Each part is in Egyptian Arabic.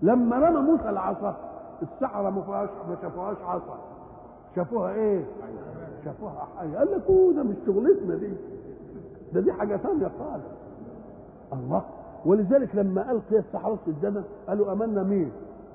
لما رمى موسى العصا السحرة ما فيهاش ما شافوهاش عصا شافوها ايه؟ شافوها حاجة قال لك اوه ده مش شغلتنا دي ده دي حاجة ثانية خالص الله ولذلك لما ألقي السحرة الدم قالوا آمنا مين؟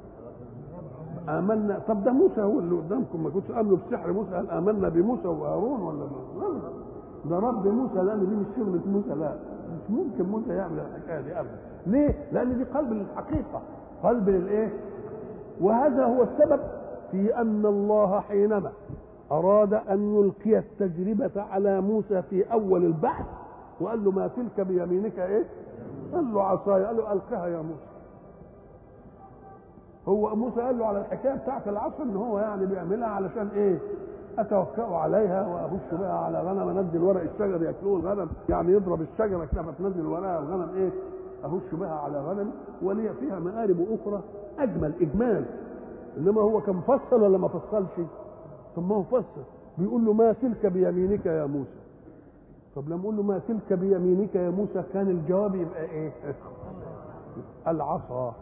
آمنا طب ده موسى هو اللي قدامكم ما كنتش آمنوا بسحر موسى قال آمنا بموسى وهارون ولا ما لا ده رب موسى لأن دي مش شغلة موسى لا مش ممكن موسى يعمل الحكاية دي أبدا ليه؟ لأن دي قلب للحقيقة قلب للإيه؟ وهذا هو السبب في أن الله حينما أراد أن يلقي التجربة على موسى في أول البحث وقال له ما تلك بيمينك إيه؟ قال له عصاي قال له ألقها يا موسى هو موسى قال له على الحكايه بتاعت العصا ان هو يعني بيعملها علشان ايه؟ اتوكأ عليها وابص بها على غنم انزل ورق الشجر ياكلوه الغنم يعني يضرب الشجره كده فتنزل ورقها الغنم ايه؟ اهش بها على غنم ولي فيها مآرب اخرى اجمل اجمال انما هو كان مفصل ولا ما فصلش؟ طب ما هو فصل بيقول له ما تلك بيمينك يا موسى طب لما اقول له ما تلك بيمينك يا موسى كان الجواب يبقى ايه؟ العصا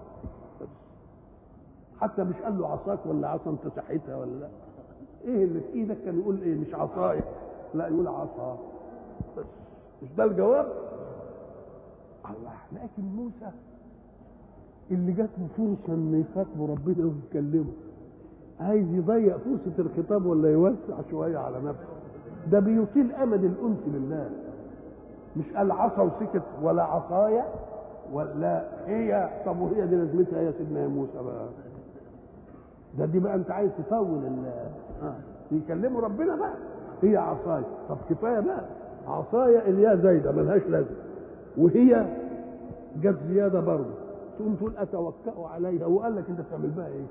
حتى مش قال له عصاك ولا عصا انت سحيتها ولا لا ايه اللي في ايدك كان يقول ايه مش عصاي لا يقول عصا بس مش ده الجواب الله لكن موسى اللي جات له فرصه ان يخاطبه ربنا ويكلمه عايز يضيق فرصه الخطاب ولا يوسع شويه على نفسه ده بيطيل امد الانس بالله مش قال عصا وسكت ولا عصايا ولا هي طب وهي دي لازمتها يا سيدنا يا موسى بقى ده دي بقى انت عايز تطول ال آه. يكلموا ربنا بقى هي عصايا طب كفايه بقى عصايا الياء زايده ملهاش لازمه وهي جت زياده برضه تقوم تقول اتوكأ عليها وقال لك انت بتعمل بها ايه؟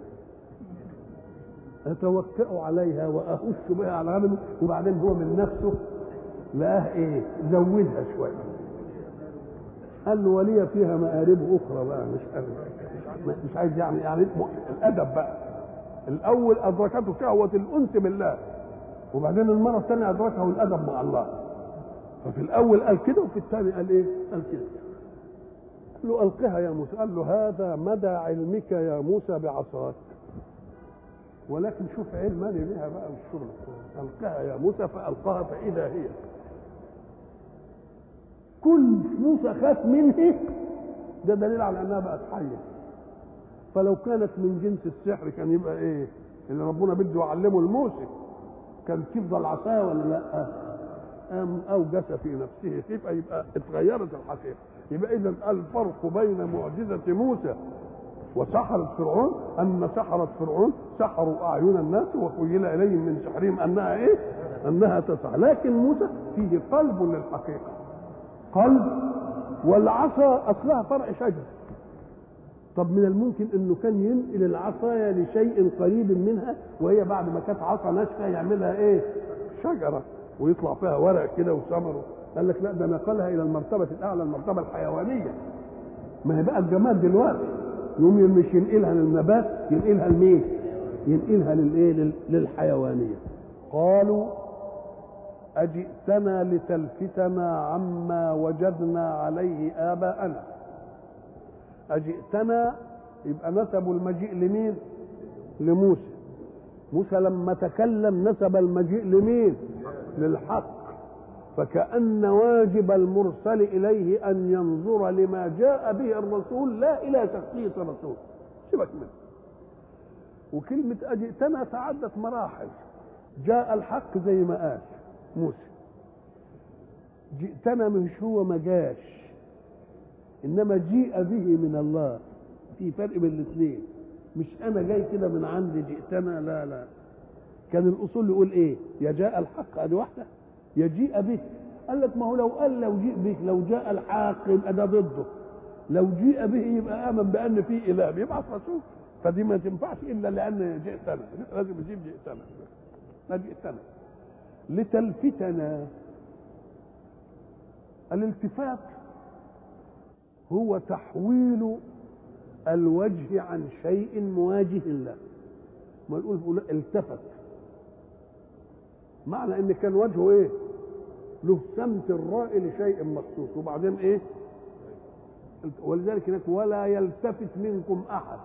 اتوكأ عليها واهش بها على غنم وبعدين هو من نفسه لقاه ايه؟ زودها شويه قال له ولي فيها مآرب اخرى بقى مش مش عايز يعني يعني الادب بقى الاول ادركته شهوه الانس بالله وبعدين المره الثانيه ادركه الادب مع الله ففي الاول قال كده وفي الثاني قال ايه؟ قال كده قال له القها يا موسى قال له هذا مدى علمك يا موسى بعصاك ولكن شوف علمني بها بقى والشغل القها يا موسى فالقاها فاذا هي كل موسى خاف منه ده دليل على انها بقت حيه فلو كانت من جنس السحر كان يبقى ايه اللي ربنا بده يعلمه لموسى كان تفضل عصايه ولا لا أم اوجس في نفسه خيفه يبقى اتغيرت الحقيقه يبقى اذا الفرق بين معجزه موسى وسحرة فرعون أن سحرة فرعون سحروا أعين الناس وخيل إليهم من سحرهم أنها إيه؟ أنها تسعى لكن موسى فيه قلب للحقيقة قلب والعصا أصلها فرع شجر طب من الممكن انه كان ينقل العصايه لشيء قريب منها وهي بعد ما كانت عصا ناشفه يعملها ايه؟ شجره ويطلع فيها ورق كده وثمره قال لك لا ده نقلها الى المرتبه الاعلى المرتبه الحيوانيه ما هي بقى الجماد دلوقتي يقوم مش ينقلها للنبات ينقلها لمين؟ ينقلها للايه؟ للحيوانيه قالوا أجئتنا لتلفتنا عما وجدنا عليه آباءنا أجئتنا يبقى نسبوا المجيء لمين لموسى موسى لما تكلم نسب المجيء لمين للحق فكأن واجب المرسل إليه أن ينظر لما جاء به الرسول لا إلى شخصية الرسول سيبك منه وكلمة أجئتنا تعدت مراحل جاء الحق زي ما قال موسى جئتنا مش هو ما جاش انما جيء به من الله في فرق بين الاثنين مش انا جاي كده من عندي جئتنا لا لا كان الاصول يقول ايه يا جاء الحق ادي واحده يا جيء به قال لك ما هو لو قال لو جيء به لو جاء الحق يبقى ده ضده لو جيء به يبقى امن بان في اله بيبعث رسول فدي ما تنفعش الا لان جئتنا لازم يجيب جئتنا لا جئتنا لتلفتنا الالتفات هو تحويل الوجه عن شيء مواجه له ما نقول التفت معنى ان كان وجهه ايه له سمت الراء لشيء مخصوص وبعدين ايه ولذلك هناك ولا يلتفت منكم احد